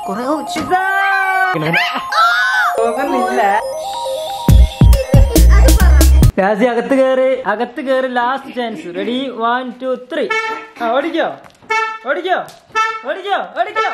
കൊറേ തോന്നുന്നില്ല രാജി അകത്ത് കയറി അകത്ത് കയറി last chance ready one two three ആ ഓടിക്കോ ഓടിക്കോ ഓടിക്കോ ഓടിക്കോ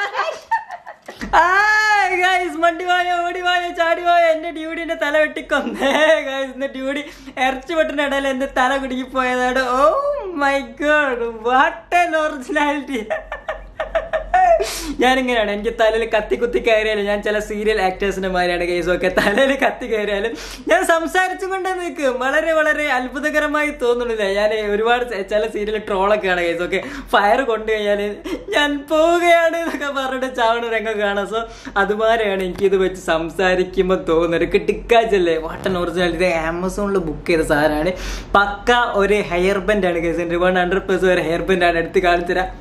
ഗൈസ് മണ്ടി വായോ ഓടി വായോ ചാടി വായോ എന്റെ ഡ്യൂഡിന്റെ തല വെട്ടിക്കൊന്നേ ഗൈസ് എന്റെ ഡ്യൂഡി ഇറച്ചി വെട്ടിന്റെ ഇടയിൽ എന്റെ തല കുടുങ്ങി പോയതാണ് oh my god what an originality ഞാനിങ്ങനെയാണ് എനിക്ക് തലയിൽ കത്തി കുത്തി കയറിയാലും ഞാൻ ചില സീരിയൽ ആക്ടേഴ്സിന്റെ മാതിരിയാണ് കേസും ഒക്കെ തലയിൽ കത്തി കയറിയാലും ഞാൻ സംസാരിച്ചും കൊണ്ട് നിൽക്കും വളരെ വളരെ അത്ഭുതകരമായി തോന്നുന്നില്ല ഞാൻ ഒരുപാട് ചെ- ചില സീരിയൽ ട്രോളൊക്കെയാണ് കേസും ഒക്കെ ഫയർ കൊണ്ടു കഴിഞ്ഞാൽ ഞാൻ പോവുകയാണ് എന്നൊക്കെ പറഞ്ഞിട്ട് ചാവണ രംഗം കാണാം സോ അതുമാതിരിയാണ് എനിക്കിത് വെച്ച് സംസാരിക്കുമ്പോൾ തോന്നുന്നത് കിട്ടിക്കാച്ചല്ലേ വാട്ടൻ ഒറിജിനൽ ഇത് ആമസോണിൽ ബുക്ക് ചെയ്ത സാധനമാണ് പക്ക ഒരു ഹെയർ ബെൻഡ് ആണ് കേസ് വൺ ഹൺഡ്രഡ് പെർസെന്റ് ഒരു ഹെയർ ബെൻഡ് ആണ് എടുത്ത് കാണിച്ചു തരാം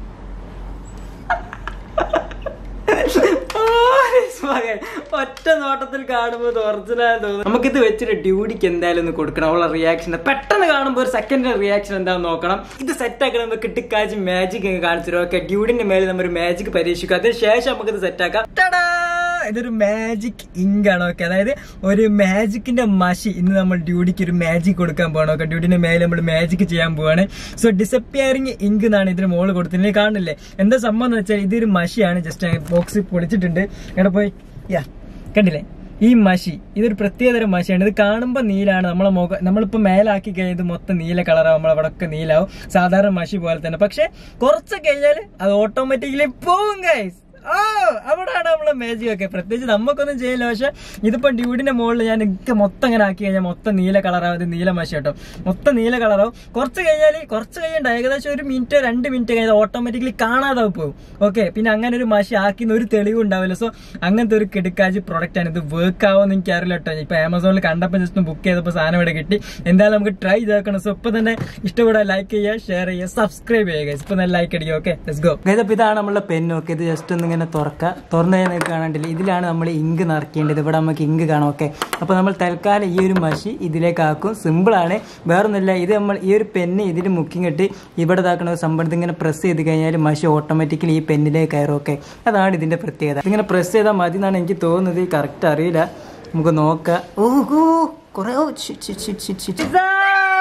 മകൻ ഒറ്റ നോട്ടത്തിൽ കാണുമ്പോൾ ഒറിജിനൽ തോന്നുന്നു നമുക്കിത് വെച്ചിട്ട് ഡ്യൂഡിക്ക് എന്തായാലും ഒന്ന് കൊടുക്കണം അവളുടെ റിയാക്ഷൻ പെട്ടെന്ന് കാണുമ്പോൾ ഒരു സെക്കൻഡ് റിയാക്ഷൻ എന്താണെന്ന് നോക്കണം ഇത് സെറ്റ് ആക്കണം നമുക്ക് കിട്ടിക്കാച്ച് മാജിക് അങ്ങ് കാണിച്ചിട്ട് ഓക്കെ ഡ്യൂഡിന്റെ മേലെ നമ്മൾ ഒരു മാജിക് പരീക്ഷിക്കും അതിന് ശേഷം നമുക്കിത് സെറ്റ് ആക്കാം ടടാ! ഇതൊരു മാജിക് ഇങ്ക് ആണ് ഓക്കെ അതായത് ഒരു മാജിക്കിന്റെ മഷി ഇന്ന് നമ്മൾ ഡ്യൂഡിക്ക് ഒരു മാജിക് കൊടുക്കാൻ പോകണം ഓക്കെ ഡ്യൂഡിന്റെ മേലെ നമ്മൾ മാജിക് ചെയ്യാൻ പോവാണ് സോ ഡിസപ്പിയറിംഗ് ഇങ്ക് എന്നാണ് ഇതിന് മോള് കൊടുത്തിട്ട് കാണില്ലേ എന്താ സംഭവം എന്ന് വെച്ചാൽ ഇതൊരു മഷിയാണ് ജസ്റ്റ് ബോക്സ് പൊളിച്ചിട്ടുണ്ട് എവിടെ പോയി യാ കണ്ടില്ലേ ഈ മഷി ഇതൊരു പ്രത്യേകതരം മഷിയാണ് ഇത് കാണുമ്പോൾ നീലാണ് നമ്മളെ മുഖം നമ്മളിപ്പോൾ മേലാക്കി കഴിഞ്ഞാൽ ഇത് മൊത്തം നീല കളറാവും നമ്മളവിടെ ഒക്കെ നീലാവും സാധാരണ മഷി പോലെ തന്നെ പക്ഷെ കുറച്ച് കഴിഞ്ഞാൽ അത് ഓട്ടോമാറ്റിക്കലി പോവും ഗൈസ് ഓ അവിടാണ് നമ്മളെ മാജിക് ഒക്കെ പ്രത്യേകിച്ച് നമുക്കൊന്നും ചെയ്യില്ല പക്ഷെ ഇതിപ്പോ ഡ്യൂഡിന്റെ മുകളിൽ ഞാൻ ഒക്കെ മൊത്തം ഇങ്ങനെ ആക്കി കഴിഞ്ഞാൽ മൊത്തം നീല കളറാവും ഇത് നീല മഷി കേട്ടോ മൊത്തം നീല കളറാവും കുറച്ച് കഴിഞ്ഞാൽ കുറച്ച് കഴിയണ്ട ഏകദേശം ഒരു മിനിറ്റ് രണ്ട് മിനിറ്റ് കഴിഞ്ഞാൽ ഓട്ടോമാറ്റിക്കലി കാണാതെ പോകും ഓക്കെ പിന്നെ അങ്ങനെ ഒരു മഷി ആക്കുന്ന ഒരു തെളിവും ഉണ്ടാവില്ല സോ അങ്ങനത്തെ ഒരു കിടക്കാജി പ്രൊഡക്റ്റ് ആണ് ഇത് വർക്ക് ആവുമെന്ന് എനിക്ക് അറിയില്ല കേട്ടോ ഇപ്പൊ ആമസോണിൽ കണ്ടപ്പോൾ ജസ്റ്റ് ബുക്ക് ചെയ്തപ്പോൾ സാധനം ഇവിടെ കിട്ടി എന്തായാലും നമുക്ക് ട്രൈ ചെയ്തേക്കണം സോ ഇപ്പൊ തന്നെ ഇഷ്ടപ്പെടാൻ ലൈക്ക് ചെയ്യുക ഷെയർ ചെയ്യുക സബ്സ്ക്രൈബ് ചെയ്യുക ഇപ്പൊ തന്നെ ലൈക്ക് അടിക്കുക ഓക്കെ ലെറ്റ്സ് ഗോ അപ്പൊ ഇതാണ് നമ്മളെ പെൻ ഓക്കെ ഇത് ജസ്റ്റ് ഒന്ന് ഇങ്ങനെ തുറക്കുക തുറന്നു കഴിഞ്ഞാൽ കാണാണ്ടില്ല ഇതിലാണ് നമ്മൾ ഇങ്ക് നിറക്കേണ്ടത് ഇവിടെ നമുക്ക് ഇങ്ക് കാണാം ഓക്കെ അപ്പൊ നമ്മൾ തൽക്കാലം ഈ ഒരു മഷി ഇതിലേക്ക് ആക്കും സിമ്പിൾ ആണ് വേറൊന്നുമില്ല ഇത് നമ്മൾ ഈ ഒരു പെന്ന് ഇതിൽ മുക്കിങ്ങിട്ട് ഇവിടെ ഇതാക്കുന്ന ഒരു സംഭവം ഇങ്ങനെ പ്രസ് ചെയ്ത് കഴിഞ്ഞാൽ മഷി ഓട്ടോമാറ്റിക്കലി ഈ പെന്നിലേക്ക് കയറും ഓക്കെ അതാണ് ഇതിന്റെ പ്രത്യേകത ഇങ്ങനെ പ്രസ് ചെയ്താൽ മതി എന്നാണ് എനിക്ക് തോന്നുന്നത് കറക്റ്റ് അറിയില്ല നമുക്ക് നോക്കാം ഓഹോ കുറെ ഓ, ഛി, ഛി, ഛി, ഛി, ഛി, ഛി. ഇതാ!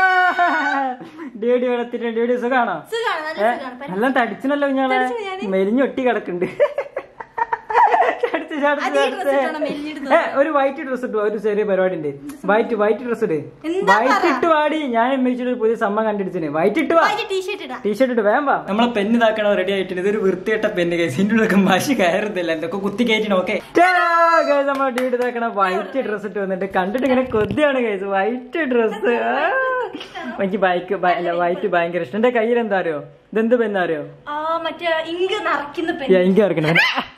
ഡേഡി വെള്ളത്തിന്റെ ഡേഡി സുഖാണോ സുഖാണ്, നല്ല ഏ? സുഖാണ്. നല്ല തടിച്ചനല്ലോ ഞാളെ മെലിഞ്ഞൊട്ടി കിടക്കുന്നുണ്ട് തടിച്ച് ചാടിച്ച് അതേ dress ചാടിച്ച്. ഇട്ടോണം, മെലിഞ്ഞിട്ട് ഏ, ഒരു വൈറ്റ് ഡ്രസ് ഇട്ടു ഒരു ചെറിയ പരിപാടി ഉണ്ട് വൈറ്റ് വൈറ്റ് ഡ്രസ് ഇട് എന്താ വൈറ്റ് പറ? ഇട്ട് പാടി ഞാൻ അമ്മച്ചിട്ട് ഒരു പുതിയ സമ്മ കണ്ടിടിച്ചിന് വൈറ്റ് ഇട്ട് വാ ടീഷർട്ട് ഇടാം ടീഷർട്ട് ഇട്ട് വേം വാ നമ്മളെ പെന്ന് ഇതാക്കണോ റെഡി ആയിട്ടുണ്ട് ഇതൊരു വൃത്തികെട്ട പെന്ന് കേസ് ഇതിൻ്റെ ഉള്ളിലൊക്കെ മഷി കയറുന്നില്ല എന്തൊക്കെ കുത്തി കയറ്റിന് ഓക്കെ നമ്മളെ ഡീഡ് ഇതാക്കണ വൈറ്റ് ഡ്രസ് ഇട്ട് വന്നിട്ട് കണ്ടിട്ട് ഇങ്ങനെ കൊതിയാണ് കേസ് വൈറ്റ് ഡ്രസ് എനിക്ക് ബൈക്ക് അല്ല വൈറ്റ് ഭയങ്കര ഇഷ്ടം എന്റെ കയ്യിൽ എന്താ അറിയോ ഇതെന്ത് പെന്നാ അറിയോ ആ മറ്റേ ഇങ്ക് നിറയ്ക്കുന്ന പെൻ യാ, എനിക്ക് ഇറക്കണം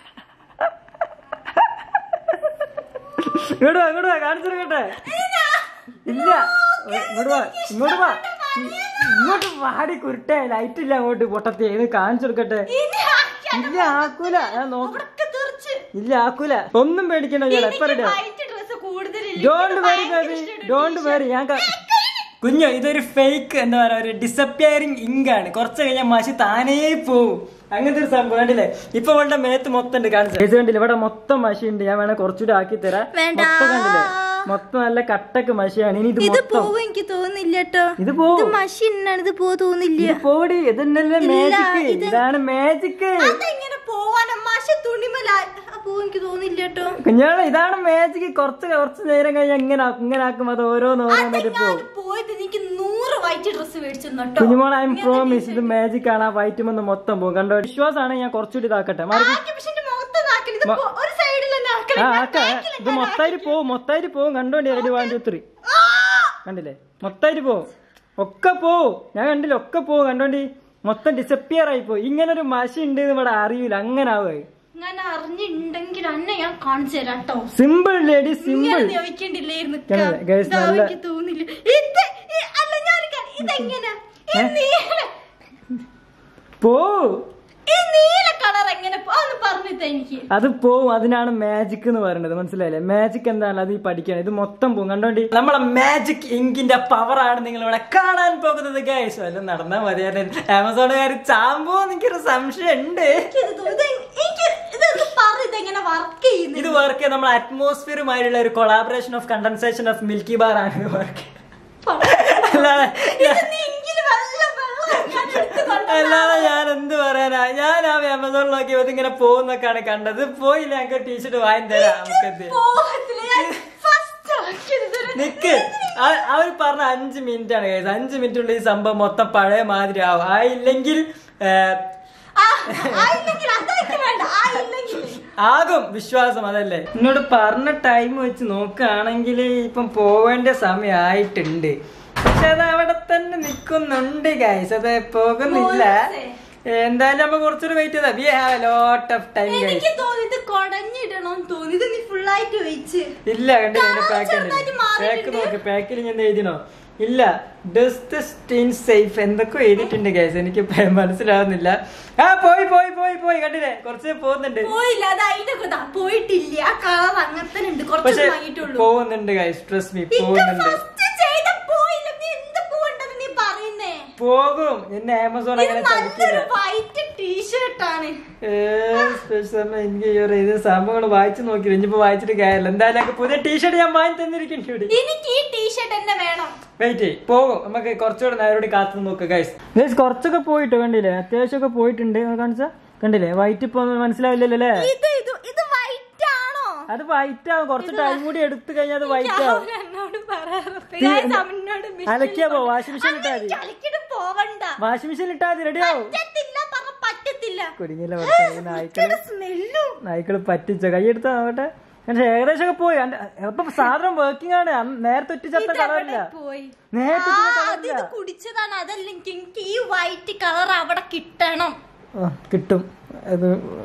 ഇങ്ങോട്ട് വാ ഇങ്ങോട്ട് വാ കാണിച്ചെടുക്കട്ടെ ഇല്ല ഇങ്ങോട്ട് വാ ഇങ്ങോട്ട് വാ ഇ- ഇങ്ങോട്ട് വാടി കുരുട്ടെ ലൈറ്റ് ഇല്ല അങ്ങോട്ട് പൊട്ടത്തി ഇത് കാണിച്ചെടുക്കട്ടെ ഇല്ല ആക്കൂല ഞാൻ നോക്ക തീർച്ച് ഇല്ല ആക്കൂല ഒന്നും പേടിക്കണ്ട ഞാൻ എപ്പ റെഡിയാ വൈറ്റ് ഡ്രസ് കൂടുതലില്ല don't worry baby don't worry ഞാൻ ക- കുഞ്ഞു ഇതൊരു ഫേക്ക് എന്താ പറയാ ഒരു ഡിസപ്പിയറിംഗ് ഇങ്ക് ആണ് കുറച്ച് കഴിഞ്ഞാൽ മഷി താനേ പോവും അങ്ങനത്തെ ഒരു സംഭവം കണ്ടില്ലേ ഇപ്പൊ അവളുടെ മേത്ത് മൊത്തം ഉണ്ട് കാണിച്ചു ഇത് കണ്ടില്ല ഇവിടെ മൊത്തം മഷി ഉണ്ട് ഞാൻ വേണേ കുറച്ചുകൂടി ആക്കി തരാം വേണ്ട. മൊത്തം കണ്ടില്ലേ മൊത്തം നല്ല കട്ടക്ക് മഷിയാണ് ഇനി ഇത് ഇത് മൊത്തം പോവും എനിക്ക് തോന്നുന്നില്ല കേട്ടോ ഇത് പോവും ഇത് മഷിന്നാണ് ഇത് പോ തോന്നില്ല ഇത് പോടി ഇതന്നല്ലേ ഇല്ല, മാജിക് ഇത് ഇതാണ് മാജിക് അതെങ്ങനെ പോവാനാ മഷി തുണിമല പോ എനിക്ക് തോന്നില്ല കേട്ടോ കുഞ്ഞാളെ ഇതാണ് മാജിക് കുറച്ച് കുറച്ച് നേരം കഴിഞ്ഞാൽ ഇങ്ങനെ ആക്കും ഇങ്ങനെ ആക്കും അത് ഓരോന്ന് ഓരോന്നായിട്ട് പോവും ഞാൻ പോയത് എനിക്ക് നൂറ് വൈറ്റ് ഡ്രസ് മേടിച്ചു കേട്ടോ കുഞ്ഞുമോൾ ഐ എം പ്രോമിസ് ഇത് മാജിക് ആണ് ആ വൈറ്റ് ഒന്ന് മൊത്തം പോകും കണ്ടോ വിശ്വാസമാണ് ഞാൻ കുറച്ചുകൂടി ഇതാക്കട്ടെ മാറി ആക്കി, പക്ഷെ എന്റെ മുഖത്ത് നാക്കില്ല. ഇത് പോ- ഒരു സൈഡിൽ തന്നെ ആക്കല്. ആ ഞാൻ ആക്ക ബാക്കില് ഇത് മൊത്തായിട്ട് പോവും മൊത്തായിട്ട് പോവും കണ്ടോണ്ടി റെഡി വൺ ടു ത്രീ ആ! കണ്ടില്ലേ മൊത്തായിട്ട് പോവും ഒക്കെ പോവും ഞാൻ കണ്ടില്ല ഒക്കെ പോവും കണ്ടോണ്ടി മൊത്തം ഡിസപ്പിയർ ആയി പോയി ഇങ്ങനെ ഒരു മഷി ഉണ്ട് എന്ന് ഇവിടെ അറിയില്ല അങ്ങനെ ആവുക ഞാൻ അറിഞ്ഞിട്ടുണ്ടെങ്കിൽ അന്നെ ഞാൻ കാണിച്ചു തരാം കേട്ടോ സിമ്പിൾ ലേഡി സിമ്പിൾ ഇങ്ങനെ ചോദിക്കണ്ടില്ലായിരുന്നു കണ്ടില്ലേ? Guys, നല്ല- എനിക്ക് തോന്നില്ല ഇത് ഈ- അല്ല ഞാൻ ഇതെങ്ങനെ ഈ നീല പോ ഈ നീല കളർ എങ്ങനെ പോ- ഒന്ന് പറഞ്ഞിട്ട് എനിക്ക് അത് പോവും അതിനാണ് മാജിക് എന്ന് പറയുന്നത് മനസ്സിലായില്ലേ മാജിക് എന്താണ് അത് ഈ പഠിക്കണം ഇത് മൊത്തം പോവും കണ്ടോണ്ടി നമ്മളെ മാജിക് ഇങ്കിന്റെ പവർ ആണ് നിങ്ങൾ ഇവിടെ കാണാൻ പോകുന്നത് ഗൈസ് വല്ലതും നടന്നാൽ മതിയായിരുന്നു ആമസോണുകാർ ചാമ്പോ എനിക്കൊരു സംശയം ഉണ്ട് എനിക്കിത് തോ- ഇത് എനിക്ക് ഇതൊന്ന് വർക്ക് നമ്മൾ അറ്റ്മോസ്ഫിയറുമായുള്ള ഒരു collaboration of condensation of milky bar ആണ് വർക്ക് അല്ലാതെ നീങ്കില് വെള്ളം വെള്ളം ഞാൻ എടുത്ത് കൊണ്ടുവന്നാ. അല്ലാതെ ഞാൻ എന്ത് പറയാനാ ഞാൻ ആ ആമസോണിൽ നോക്കി ഇങ്ങനെ പോകുന്നൊക്കെയാണ് കണ്ടത് പോയില്ല ഞങ്ങൾക്ക് ടീഷർട്ട് വാങ്ങി തരാം നമുക്കെന്ത് പോകത്തില്ല. ഞാൻ first ആക്കിയത് ഇതൊരു- നിക്ക് ആ- അവർ പറഞ്ഞ അഞ്ച് മിനിറ്റ് ആണ് കേസ് അഞ്ച് മിനിറ്റുള്ള ഈ സംഭവം മൊത്തം പഴയ മാതിരി ആവും ആയില്ലെങ്കിൽ ഏ, ആ, ആയില്ലെങ്കിൽ അതാക്കി വേണ്ട ആയില്ലെങ്കിൽ ആകും വിശ്വാസം അതല്ലേ എന്നോട് പറഞ്ഞ ടൈം വെച്ച് നോക്കുകയാണെങ്കിൽ ഇപ്പം പോവേണ്ട സമയമായിട്ടുണ്ട് പക്ഷെ അത് അവിടെ തന്നെ നിൽക്കുന്നുണ്ട് ഗൈസ് അത് പോകുന്നില്ല മോനെ. എന്തായാലും നമ്മ കുറച്ചൊരു വെയിറ്റ് ചെയ്താ we have lot of time guys എനിക്ക് തോന്നി ഇത് കൊടഞ്ഞിടണമെന്ന് തോന്നി ഇത് നീ ഫുള്ളായിട്ട് വെയിച്ച് ഇല്ല കണ്ടില്ല കാണാൻ പാക്ക് ചെറുതായിട്ട് പാക്ക് മാറിയിട്ടുണ്ട്. നോക്ക് പാക്കിൽ ഞാൻ എഴുതിനോ ഇല്ല ഡസ്റ്റ് സ്റ്റീൻ സേഫ് എന്തൊക്കെ എഴുതിയിട്ടുണ്ട് ഗൈസ് എനിക്ക് പ- മനസ്സിലാവുന്നില്ല ആ പോയി പോയി പോയി പോയി കണ്ടില്ലേ കുറച്ച് പോകുന്നുണ്ട് പോയില്ല അത് അതിന്റെ കഥ പോയിട്ടില്ല ആ കളർ അങ്ങനെ തന്നെ ഉണ്ട് പക്ഷെ കുറച്ച് വാങ്ങിയിട്ടുള്ളൂ പോകുന്നുണ്ട് ഗൈസ് ട്രസ്റ്റ് മീ ഇത് പോകുന്നുണ്ട് ഫസ്റ്റ് ചെയ്ത പോയില്ല നീ എന്ത് പോണ്ടെന്ന് നീ പറയുന്നേ പോകും എന്നെ ആമസോൺ ഇത് അങ്ങനെ നല്ലൊരു ചതിക്കില്ല വൈറ്റ് ടീഷർട്ട് ആണ് ഏ, special എനിക്ക് ഈ ഒരു ഇത് സംഭവങ്ങൾ വായിച്ചു നോക്കി ഇനിയിപ്പോ വായിച്ചിട്ട് കാര്യമില്ല എന്തായാലും എനിക്ക് പുതിയ ടീഷർട്ട് ഞാൻ വാങ്ങി തന്നിരിക്കുന്നു എനിക്ക് ഈ ടീഷർട്ട് തന്നെ വേണം വെയിറ്റ് പോകും നമുക്ക് കുറച്ചുകൂടെ നേരോട് കാത്തു നോക്കുക ഗൈസ് ഗൈസ് കുറച്ചൊക്കെ പോയിട്ട് കണ്ടില്ലേ അത്യാവശ്യമൊക്കെ പോയിട്ടുണ്ട് കാണിച്ച കണ്ടില്ലേ വൈറ്റ് ഇപ്പൊ മനസ്സിലാവില്ലല്ലോ അല്ലേ ഇത് ഇത് ഇത് വൈറ്റ് ആണോ അത് വൈറ്റ് ആവും കുറച്ച് ടൈം കൂടി എടുത്തു കഴിഞ്ഞാൽ അത് വൈറ്റ് ആവും ഞാൻ എന്നോട് പറയാറുണ്ട് തീ- Guys, അവനോട് mission അലക്കിയാ പോ, കൊണ്ട് washing machine ഇട്ടാ മതി. അങ്ങനെ കളിക്കിട്ട് പോവണ്ട വാഷിംഗ് മെഷീൻ ഇട്ടാൽ മതി റെഡി ആവും പറ്റത്തില്ല പറഞ്ഞ പറ്റത്തില്ല കുടുങ്ങിയില്ല കുറച്ച് നായ്ക്കള് സ്മെല്ലും നായ്ക്കള് പറ്റിച്ച കൈ എടുത്താ നോക്കട്ടെ പക്ഷെ ഏകദേശം ഒക്കെ പോയി അന്റെ- ഇപ്പൊ സാധനം വർക്കിംഗ് ആണ് അന്ന് നേരത്തെ ഒറ്റ കളറില്ല പോയി നേരത്തെ ആ, ഇങ്ങനെ അത് കളറില്ല ഇത് കുടിച്ചതാണ് അതല്ലെങ്കിൽ എനിക്ക് ഈ വൈറ്റ് കളർ അവിടെ കിട്ടണം ആ, കിട്ടും അത്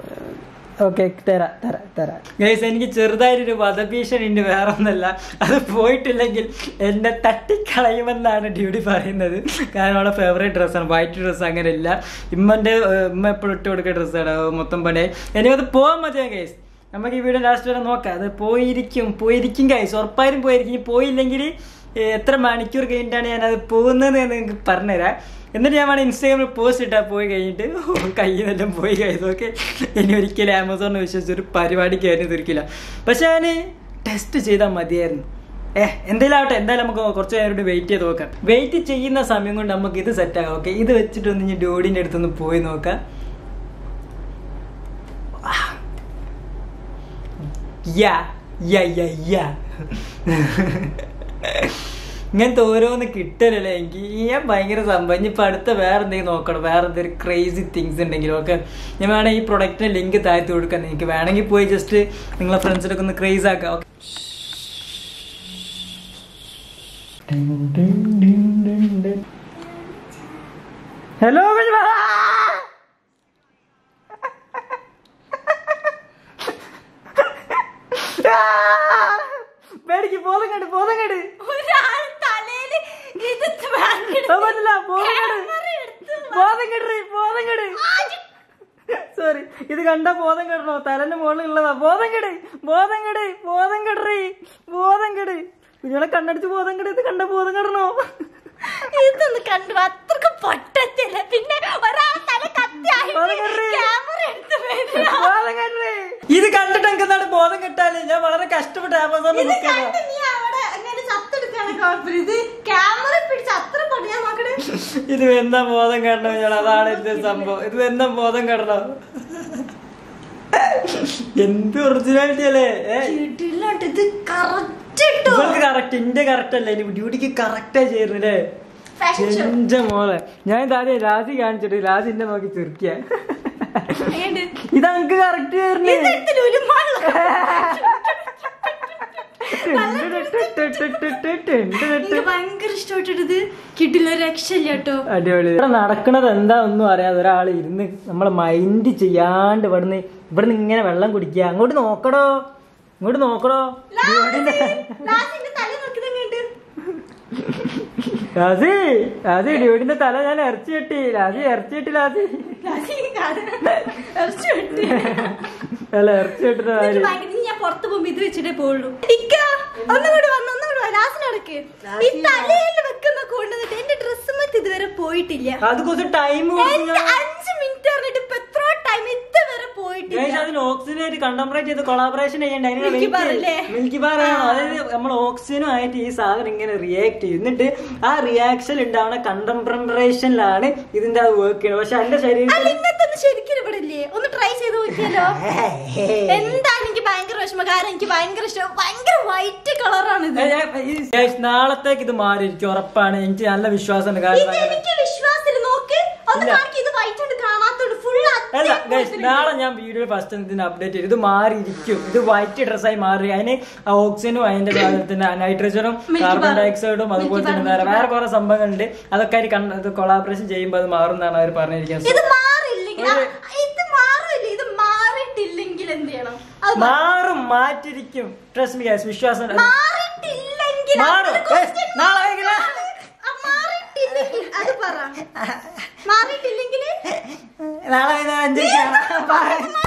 ഓക്കെ തരാം തരാം തരാം ഗൈസ് എനിക്ക് ചെറുതായിട്ടൊരു വധഭീഷണി ഉണ്ട് വേറെ ഒന്നല്ല അത് പോയിട്ടില്ലെങ്കിൽ എന്നെ തട്ടിക്കളയുമെന്നാണ് ഡ്യൂട്ടി പറയുന്നത് കാരണം അവളെ ഫേവറേറ്റ് ഡ്രസ്സാണ് വൈറ്റ് ഡ്രസ്സ് അങ്ങനെ ഇല്ല ഇമ്മൻ്റെ ഉമ്മ എപ്പോഴും ഇട്ട് കൊടുക്കുന്ന ഡ്രസ്സാണ് മൊത്തം പണി എനിക്കത് പോകാൻ മതിയാ ഗൈസ് നമുക്ക് ഈ വീഡിയോ ലാസ്റ്റ് വരെ നോക്കാം അത് പോയിരിക്കും പോയിരിക്കും ഗൈസ് ഉറപ്പായും പോയിരിക്കും ഇനി പോയില്ലെങ്കിൽ ഏ, എത്ര മണിക്കൂർ കഴിഞ്ഞിട്ടാണ് ഞാൻ അത് പോകുന്നത് എന്ന് നിങ്ങൾക്ക് പറഞ്ഞുതരാം എന്നിട്ട് ഞാൻ വേണം ഇൻസ്റ്റാഗ്രാമിൽ പോസ്റ്റ് ഇട്ടാൽ പോയി കഴിഞ്ഞിട്ട് കയ്യിൽ നിന്നെല്ലാം പോയി കഴിച്ചു ഓക്കെ ഇനി ഒരിക്കലും ആമസോണിനെ വിശ്വസിച്ച് ഒരു പരിപാടി കയറി തീർക്കില്ല പക്ഷെ ഞാൻ ടെസ്റ്റ് ചെയ്താൽ മതിയായിരുന്നു ഏ എന്തായാലും ആവട്ടെ എന്തായാലും നമുക്ക് കുറച്ച് നേരം കൂടി വെയിറ്റ് ചെയ്ത് നോക്കാം വെയിറ്റ് ചെയ്യുന്ന സമയം കൊണ്ട് നമുക്ക് ഇത് സെറ്റ് ആകാം ഓക്കെ ഇത് വെച്ചിട്ട് ഒന്ന് ഇനി ഡോഡിൻ്റെ അടുത്തൊന്ന് പോയി നോക്കാം യാ യാ യാ യാ ഇങ്ങനത്തെ ഓരോന്ന് കിട്ടലല്ലേ എനിക്ക് ഞാൻ ഭയങ്കര സംഭവം ഇനിയിപ്പോൾ അടുത്ത വേറെ എന്തെങ്കിലും നോക്കണം വേറെ എന്തെങ്കിലും ക്രേസി തിങ്സ് ഉണ്ടെങ്കിലും ഒക്കെ ഞാൻ വേണമെങ്കിൽ ഈ പ്രൊഡക്റ്റിന് ലിങ്ക് താഴ്ത്തി കൊടുക്കാൻ നിങ്ങൾക്ക് വേണമെങ്കിൽ പോയി ജസ്റ്റ് നിങ്ങളെ ഫ്രണ്ട്സിനൊക്കെ ഒന്ന് ക്രേസ് ആക്കാം ഓക്കെ ഹലോ പേടിക്ക് ബോധം കണ്ട് ബോധം കണ്ട് ഒരാൾ തലയില് ഇത് വാങ്ങിയിട്ട് അത് പറ്റില്ല ബോധം കണ്ട് camera എടുത്ത് ബോധം കെടറി ബോധം കെട് സോറി ഇത് കണ്ട ബോധം കെടണോ തലന്റെ മുകളിൽ ഉള്ളതാ ബോധം കെട് ബോധം കെട് ബോധം കെടറി ബോധം കെട് കുഞ്ഞോളെ കണ്ണടിച്ച് ബോധം കെട് ഇത് കണ്ട ബോധം കെടണോ ഇതൊന്ന് കണ്ടു അത്രക്ക് പൊട്ടത്തില്ല പിന്നെ ഒരാൾ തല കത്തിയായി ബോധം കെടറി ക്യാമറ എടുത്ത് വരിക. ബോധം കെടറി ഇത് കണ്ടിട്ട് എനിക്ക് എന്താണ് ബോധം കെട്ടാല് ഞാൻ വളരെ കഷ്ടപ്പെട്ട് ആമസോണിൽ ഇത് നിൽക്കുന്നത് കണ്ട് നീ അവിടെ അങ്ങനെ ചത്തെടുക്കാണ് കുഴപ്പമില്ല ഇത് ക്യാമറ പിടിച്ച് അത്ര പൊടിയാ നോക്കണേ ഇത് എന്താ ബോധം കെടണോ ഞാൻ അതാണ് എന്റെ സംഭവം ഇത് എന്താ ബോധം കെടണോ എന്ത് ഒറിജിനാലിറ്റി അല്ലേ ഏ വീട്ടിലോട്ട് ഇത് കറക്റ്റ് ഇട്ടു ഇവൾക്ക് കറക്റ്റ് ഇന്റെ കറക്റ്റ് അല്ല ഇനി ഡ്യൂട്ടിക്ക് കറക്റ്റാ ചേരുന്നില്ലേ Fashion show. എന്റെ മോളെ ഞാൻ ഇതാദ്യം രാജി കാണിച്ചിട്ട് രാജി എന്നെ നോക്കി ചിരിക്കുക ഇത് അനക്ക് കറക്റ്റ് ചേരുന്നേ ഇതെടുത്ത് ലുലുമാളിൽ എനിക്ക് ഭയങ്കര ഇഷ്ടപ്പെട്ടിട്ട് കിട്ടില്ല രക്ഷയില്ല കേട്ടോ അടിപൊളി ഇവിടെ നടക്കണത് എന്താ ഒന്നും അറിയാതെ ഒരാൾ ഇരുന്ന് നമ്മളെ മൈൻഡ് ചെയ്യാണ്ട് ഇവിടുന്ന് ഇവിടുന്ന് ഇങ്ങനെ വെള്ളം കുടിക്കുക അങ്ങോട്ട് നോക്കടോ ഇങ്ങോട്ട് നോക്കടോ ലാസിന്റെ തല നോക്കിതങ്ങോട്ട് രാജി രാജി ഡ്യൂഡിന്റെ തല ഞാൻ ഇറച്ചി കെട്ടി രാജി ഇറച്ചി കെട്ടി രാജി ലാസി ഇറച്ചി വെട്ടി അല്ല ഇറച്ചി കെട്ടുന്ന എനിക്ക് കാര്യം ഭയങ്കര ഇനി ഞാൻ പുറത്ത് പോകുമ്പോ ഇത് വെച്ചിട്ടേ പോവുള്ളൂ ഇക്ക ഒന്നുകൂടി വന്ന് ഒന്നുകൂടി വാ ലാസിനടക്ക് ഈ തലയിൽ വെക്കുന്ന കൊണ്ടുവന്നിട്ട് എന്റെ ഡ്രസ്സ് മറ്റ് ഇതുവരെ പോയിട്ടില്ല അത് കുറച്ച് ടൈം എന്റെ അഞ്ച് മിനിറ്റ് പറഞ്ഞിട്ട് ഇപ്പൊ എത്രയോ ടൈം ഇതുവരെ പോയിട്ടില്ല പറ്റില്ല അതിന് ഓക്സിജനായിട്ട് കണ്ടംപറേറ്റ് ചെയ്ത് കൊളാബറേഷൻ ചെയ്യണ്ട മിൽക്കി ബാർ അല്ലേ? മിൽക്കി ബാർ ആണോ അതായത് നമ്മൾ ഓക്സിജനുമായിട്ട് ഈ സാധനം ഇങ്ങനെ റിയാക്ട് ചെയ്യും എന്നിട്ട് ആ റിയാക്ഷൻ ഉണ്ടാവുന്ന കണ്ടംപറേഷനിലാണ് ഇതിന്റെ അത് വർക്ക് ചെയ്യുന്നത് പക്ഷെ എന്റെ അല്ല ശരീരത്തിൽ ഇന്നത്തെ ഒന്ന് ശരിക്കും ഇവിടെ ഇല്ലേ ഒന്ന് ട്രൈ ചെയ്ത് നോക്കിയാലോ എന്താണ് എനിക്ക് ഭയങ്കര വിഷമം കാരണം എനിക്ക് ഭയങ്കര ഇഷ്ടം ഭയങ്കര വൈറ്റ് കളറാണ് ഇത് ഏ, ഏ, ഈ guys, നാളത്തേക്ക് ഇത് മാറിയിരിക്കും ഉറപ്പാണ് എനിക്ക് നല്ല വിശ്വാസമുണ്ട് ഇത് കാരണം അങ്ങനെ എനിക്ക് വിശ്വാസത്തിൽ നോക്ക് ഒന്ന് ഇല്ല. കാണിക്ക് ഇത് വൈറ്റ് കൊണ്ട് കാണാത്തോണ്ട് ഫുൾ അല്ല ഗൈസ് നാളെ ഞാൻ വീഡിയോ ഫസ്റ്റ് ഇതിന് അപ്ഡേറ്റ് ചെയ്യും ഇത് മാറിയിരിക്കും ഇത് വൈറ്റ് ഡ്രസ്സായി മാറി അതിന് ഓക്സിജനും അതിന്റെ പിന്നെ നൈട്രജനും Milky കാർബൺ bar. ഡയോക്സൈഡും അതുപോലെ Milky bar, തന്നെ വേറെ Milky bar. വേറെ കുറെ സംഭവങ്ങളുണ്ട് അതൊക്കെ അതിന് കണ്ട ഇത് കൊളാബറേഷൻ ചെയ്യുമ്പോൾ അത് മാറും എന്നാണ് അവർ പറഞ്ഞിരിക്കുന്നത് ഇത് മാറില്ലെങ്കിൽ ഒരു- ആ, ഇത് മാറില്ല ഇത് മാറിയിട്ടില്ലെങ്കിൽ എന്ത് ചെയ്യണം അത് മാറും മാറ്റിരിക്കും ട്രസ്റ്റ് മി ഗൈസ് വിശ്വാസം മാറിയിട്ടില്ലെങ്കിൽ മാറും. അത് question ഏയ്, നാളെ വൈകില്ല. ആ, മാറിയിട്ടില്ലെങ്കിൽ അത് പറ മാറിയിട്ടില്ലെങ്കിൽ നാളെ വൈകുന്നേരം അഞ്ചരയ്ക്കാണ്